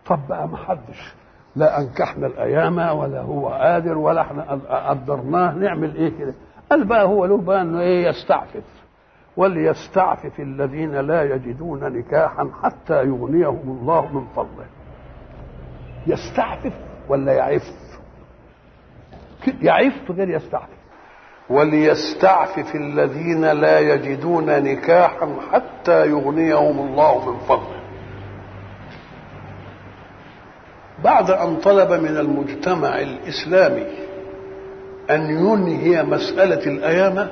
طب بقى ما حدش لا انكحنا الايام ولا هو قادر ولا احنا قدرناه نعمل ايه كده قال بقى هو له بقى انه ايه يستعفف وليستعفف الذين لا يجدون نكاحا حتى يغنيهم الله من فضله يستعفف ولا يعف يعف غير يستعفف وليستعفف الذين لا يجدون نكاحا حتى يغنيهم الله من فضله بعد ان طلب من المجتمع الاسلامي ان ينهي مساله الايامه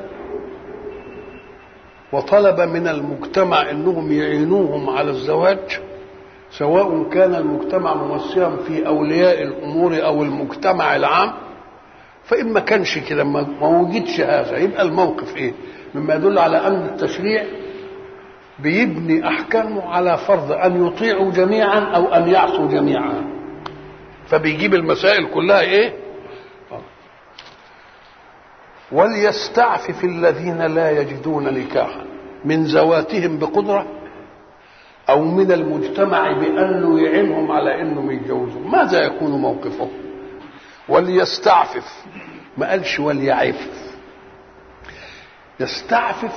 وطلب من المجتمع انهم يعينوهم على الزواج سواء كان المجتمع ممثلا في اولياء الامور او المجتمع العام فإن ما كانش كده ما وجدش هذا يبقى الموقف ايه مما يدل على ان التشريع بيبني احكامه على فرض ان يطيعوا جميعا او ان يعصوا جميعا فبيجيب المسائل كلها ايه وليستعفف الذين لا يجدون نكاحا من زواتهم بقدره او من المجتمع بانه يعينهم على انهم يتجوزوا ماذا يكون موقفهم وليستعفف ما قالش وليعف يستعفف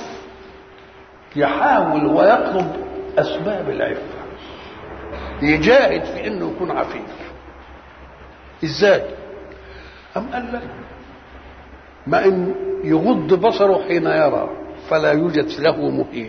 يحاول ويطلب اسباب العفه يجاهد في انه يكون عفيف ازاي ام قال لك ما ان يغض بصره حين يرى فلا يوجد له مهيج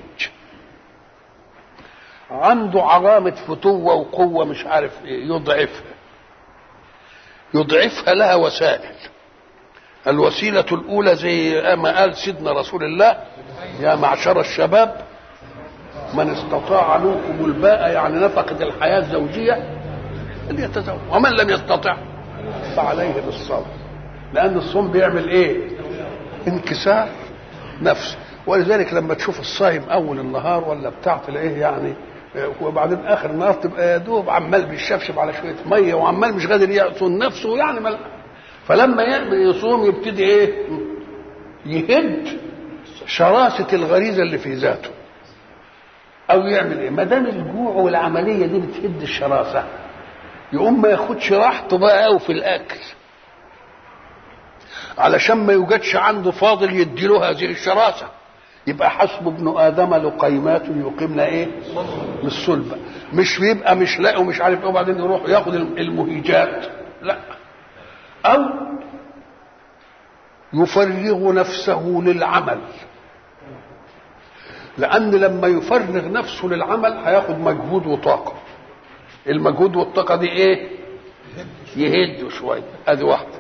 عنده علامة فتوة وقوة مش عارف ايه يضعفها يضعفها لها وسائل الوسيلة الأولى زي ما قال سيدنا رسول الله يا معشر الشباب من استطاع منكم الباء يعني نفقة الحياة الزوجية فليتزوج ومن لم يستطع فعليه بالصبر لأن الصوم بيعمل إيه؟ انكسار نفس ولذلك لما تشوف الصايم أول النهار ولا بتاع تلاقيه يعني وبعدين اخر النهار تبقى يا دوب عمال بيشفشف على شويه ميه وعمال مش قادر يعصن نفسه يعني مل... فلما يصوم يبتدي ايه؟ يهد شراسه الغريزه اللي في ذاته او يعمل ايه؟ ما دام الجوع والعمليه دي بتهد الشراسه يقوم ما ياخدش راحته بقى قوي في الاكل علشان ما يوجدش عنده فاضل يديله هذه الشراسه يبقى حسب ابن ادم لقيمات يقيمن ايه؟ الصلبه مش بيبقى مش لاقي ومش عارف ايه وبعدين يروح ياخد المهيجات لا او يفرغ نفسه للعمل لان لما يفرغ نفسه للعمل هياخد مجهود وطاقه المجهود والطاقه دي ايه يهد شويه ادي واحده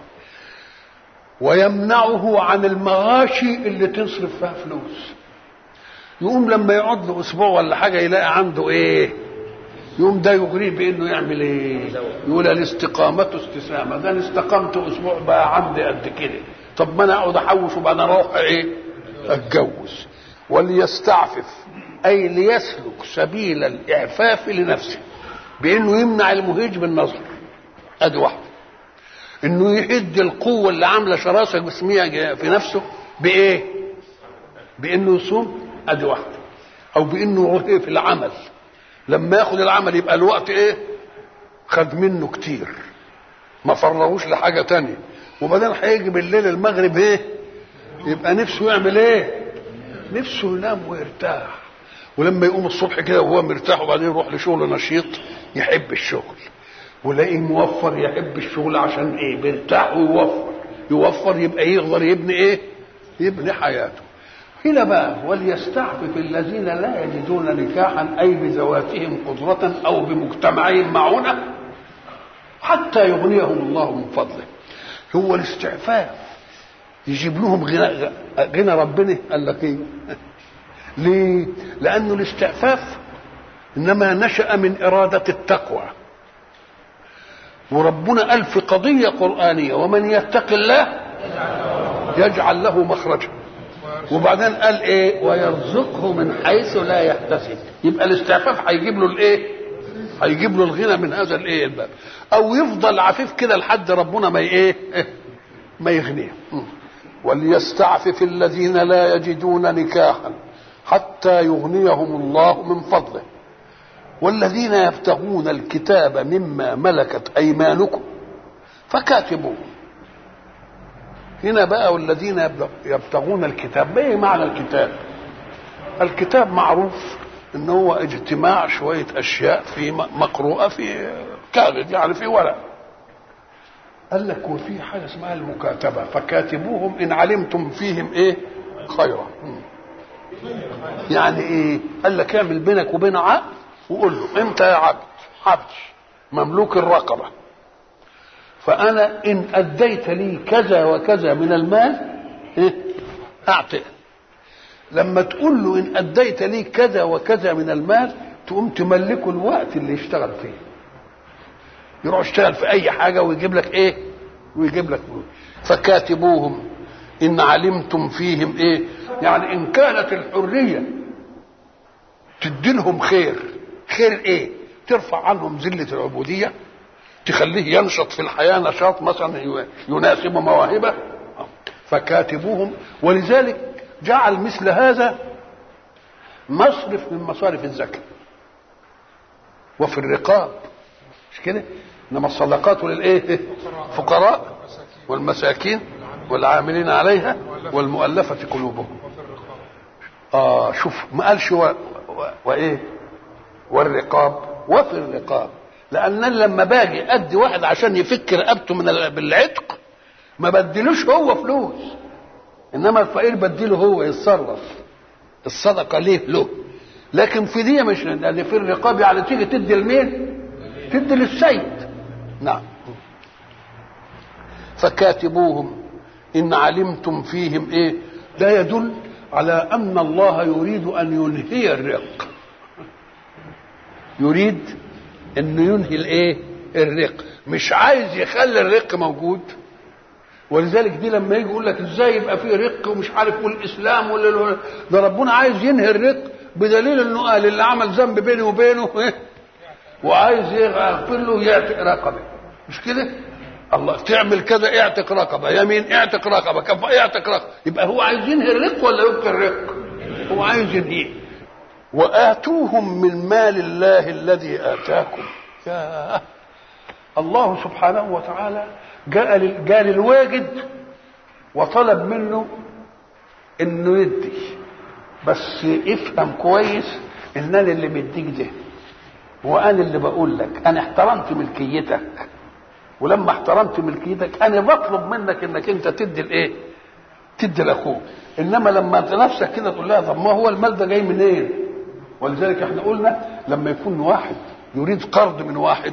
ويمنعه عن المغاشي اللي تصرف فيها فلوس يقوم لما يقعد له اسبوع ولا حاجه يلاقي عنده ايه يقوم ده يغريه بانه يعمل ايه يقول الاستقامة استسامة ده انا استقمت اسبوع بقى عندي قد كده طب ما انا اقعد احوش وبعدين اروح ايه اتجوز وليستعفف اي ليسلك سبيل الاعفاف لنفسه بانه يمنع المهيج بالنظر ادي واحده انه يهد القوه اللي عامله شراسه جسميه في نفسه بايه بانه يصوم ادي واحده او بانه ايه في العمل لما ياخد العمل يبقى الوقت ايه خد منه كتير ما فرغوش لحاجه تانية وبعدين هيجي بالليل المغرب ايه يبقى نفسه يعمل ايه نفسه ينام ويرتاح ولما يقوم الصبح كده وهو مرتاح وبعدين يروح لشغل نشيط يحب الشغل ولاقيه موفر يحب الشغل عشان ايه بيرتاح ويوفر يوفر يبقى يقدر يبني ايه يبني حياته هنا بقى وليستعفف الذين لا يجدون نكاحا اي بذواتهم قدرة او بمجتمعهم معونة حتى يغنيهم الله من فضله هو الاستعفاف يجيب لهم غنى غنى ربنا قال لك ايه ليه لانه الاستعفاف انما نشا من اراده التقوى وربنا قال في قضيه قرانيه ومن يتق الله يجعل له مخرجا وبعدين قال ايه ويرزقه من حيث لا يحتسب يبقى الاستعفاف هيجيب له الايه هيجيب له الغنى من هذا الايه الباب او يفضل عفيف كده لحد ربنا ما ايه ما يغنيه وليستعفف الذين لا يجدون نكاحا حتى يغنيهم الله من فضله والذين يبتغون الكتاب مما ملكت ايمانكم فكاتبوه هنا بقى والذين يبتغون الكتاب ما ايه معنى الكتاب الكتاب معروف ان هو اجتماع شويه اشياء في مقروءه في كاغذ يعني في ورق قال لك وفي حاجه اسمها المكاتبه فكاتبوهم ان علمتم فيهم ايه خيرا يعني ايه قال لك اعمل بينك وبين عقد وقول له انت يا عبد عبد مملوك الرقبه فانا ان اديت لي كذا وكذا من المال إيه؟ اعطي لما تقول له ان اديت لي كذا وكذا من المال تقوم تملكه الوقت اللي يشتغل فيه يروح يشتغل في اي حاجه ويجيب لك ايه ويجيب لك فكاتبوهم ان علمتم فيهم ايه يعني ان كانت الحريه تدي لهم خير خير ايه ترفع عنهم ذله العبوديه تخليه ينشط في الحياه نشاط مثلا يناسب مواهبه فكاتبوهم ولذلك جعل مثل هذا مصرف من مصارف الزكاه وفي الرقاب مش كده انما الصدقات للايه فقراء والمساكين والعاملين عليها والمؤلفة قلوبهم اه شوف ما قالش و... و... وايه والرقاب وفي الرقاب لان لما باجي ادي واحد عشان يفك رقبته من ال... بالعتق ما بديلوش هو فلوس انما الفقير بديله هو يتصرف الصدقه ليه له لكن في دي مش لان في الرقاب يعني تيجي تدي لمين تدي للسيد نعم فكاتبوهم ان علمتم فيهم ايه ده يدل على ان الله يريد ان ينهي الرق يريد انه ينهي الايه الرق مش عايز يخلي الرق موجود ولذلك دي لما يجي يقول لك ازاي يبقى في رق ومش عارف والاسلام ولا ده ربنا عايز ينهي الرق بدليل انه قال اللي عمل ذنب بيني وبينه إيه؟ وعايز يغفر له يعتق رقبه مش كده؟ الله تعمل كذا اعتق رقبه يمين اعتق رقبه كف اعتق رقبه يبقى هو عايز ينهي الرق ولا يبقى الرق؟ هو عايز ينهيه واتوهم من مال الله الذي اتاكم يا الله سبحانه وتعالى جاء جاء للواجد وطلب منه انه يدي بس افهم كويس ان انا اللي مديك ده وانا اللي بقول لك انا احترمت ملكيتك ولما احترمت ملكيتك انا بطلب منك انك انت تدي الايه تدي لاخوك انما لما انت نفسك كده تقول لها طب ما هو المال ده جاي منين إيه؟ ولذلك احنا قلنا لما يكون واحد يريد قرض من واحد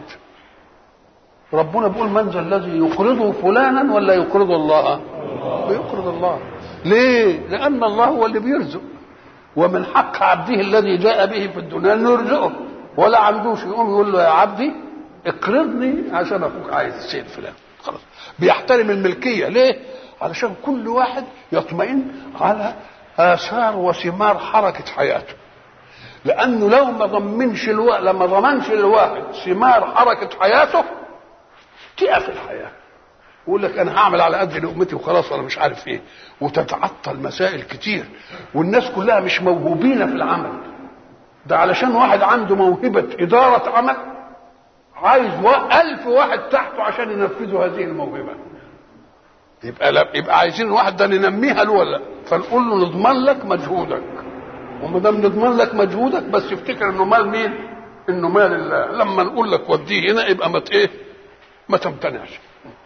ربنا بيقول من ذا الذي يقرضه فلانا ولا يقرض الله بيقرض الله ليه لان الله هو اللي بيرزق ومن حق عبده الذي جاء به في الدنيا انه يرزقه ولا عندوش يقوم يقول له يا عبدي اقرضني عشان اخوك عايز الشيء الفلاني خلاص بيحترم الملكيه ليه علشان كل واحد يطمئن على اثار وثمار حركه حياته لانه لو ما ضمنش الو... لما ضمنش الواحد ثمار حركه حياته تقف الحياه يقول لك انا هعمل على قد لقمتي وخلاص انا مش عارف ايه وتتعطل مسائل كتير والناس كلها مش موهوبين في العمل ده علشان واحد عنده موهبه اداره عمل عايز ألف واحد تحته عشان ينفذوا هذه الموهبة يبقى لا يبقى عايزين الواحد ده ننميها له ولا فنقول له نضمن لك مجهودك وما دام نضمن لك مجهودك بس افتكر انه مال مين؟ انه مال الله لما نقول لك وديه هنا يبقى ما ايه؟ ما تمتنعش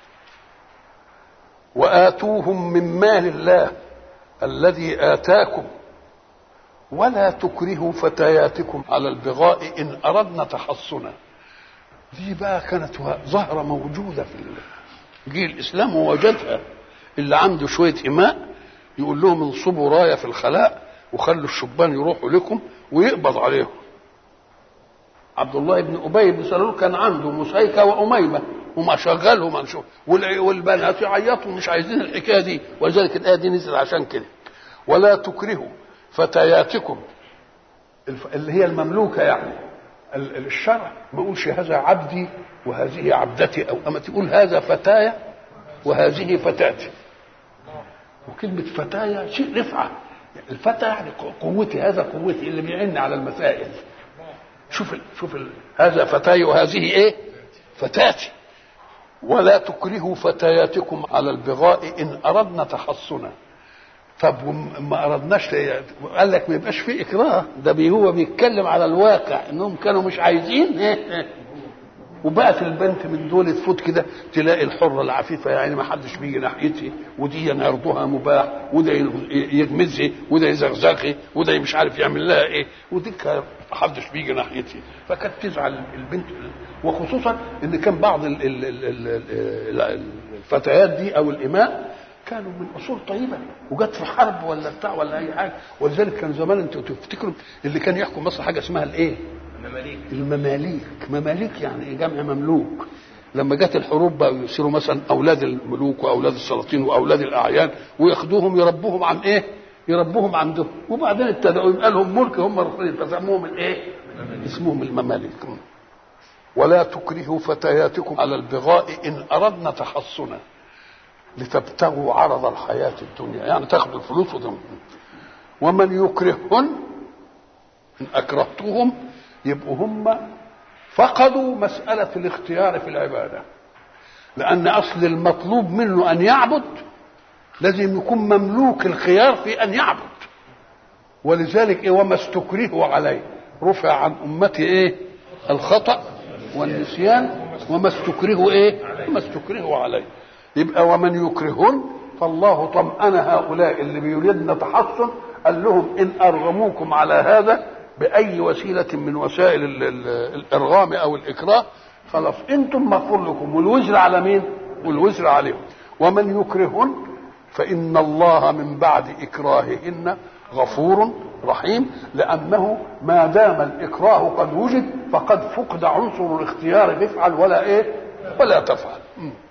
وآتوهم من مال الله الذي آتاكم ولا تكرهوا فتياتكم على البغاء إن أردنا تحصنا دي بقى كانت ظاهره موجوده في جيل الاسلام ووجدها اللي عنده شويه اماء يقول لهم انصبوا رايه في الخلاء وخلوا الشبان يروحوا لكم ويقبض عليهم عبد الله بن ابي بن سلول كان عنده مسيكه واميمه وما شغلهم عن شغل والبنات يعيطوا مش عايزين الحكايه دي ولذلك الايه دي نزل عشان كده ولا تكرهوا فتياتكم اللي هي المملوكه يعني الشرع ما يقولش هذا عبدي وهذه عبدتي او اما تقول هذا فتايا وهذه فتاتي وكلمة فتايا شيء رفعة الفتى يعني قوتي هذا قوتي اللي بيعن على المسائل شوف ال شوف ال هذا فتاي وهذه ايه فتاتي ولا تكرهوا فتياتكم على البغاء ان اردنا تحصنا طب ما اردناش قال لك ما يبقاش في اكراه ده هو بيتكلم على الواقع انهم كانوا مش عايزين وبقت البنت من دول تفوت كده تلاقي الحره العفيفه يعني ما حدش بيجي ناحيتها ودي عرضها مباح وده يغمزها وده يزغزغها وده مش عارف يعمل لها ايه ودي ما حدش بيجي ناحيتها فكانت تزعل البنت وخصوصا ان كان بعض ال ال ال الفتيات دي او الاماء كانوا من اصول طيبه وجت في حرب ولا بتاع ولا اي حاجه ولذلك كان زمان انتوا تفتكروا اللي كان يحكم مصر حاجه اسمها الايه؟ المماليك المماليك مماليك يعني جمع مملوك لما جت الحروب بقى يصيروا مثلا اولاد الملوك واولاد السلاطين واولاد الاعيان وياخدوهم يربوهم عن ايه؟ يربوهم عندهم وبعدين ابتدأوا يبقى لهم ملك هم رافضين فسموهم الايه؟ اسمهم المماليك ولا تكرهوا فتياتكم على البغاء ان اردنا تحصنا لتبتغوا عرض الحياة الدنيا يعني تاخدوا الفلوس وتم. ومن يكرههن إن أكرهتهم يبقوا هم فقدوا مسألة الاختيار في العبادة لأن أصل المطلوب منه أن يعبد لازم يكون مملوك الخيار في أن يعبد ولذلك إيه وما استكرهوا عليه رفع عن أمتي إيه الخطأ والنسيان وما استكرهوا إيه وما استكرهوا عليه يبقى ومن يكرهن فالله طمأن هؤلاء اللي بيريدن تحصن قال لهم إن أرغموكم على هذا بأي وسيلة من وسائل ال ال الإرغام أو الإكراه خلاص أنتم مغفور لكم والوزر على مين؟ والوزر عليهم ومن يكرهن فإن الله من بعد إكراههن غفور رحيم لأنه ما دام الإكراه قد وجد فقد فقد عنصر الاختيار تفعل ولا إيه ولا تفعل م.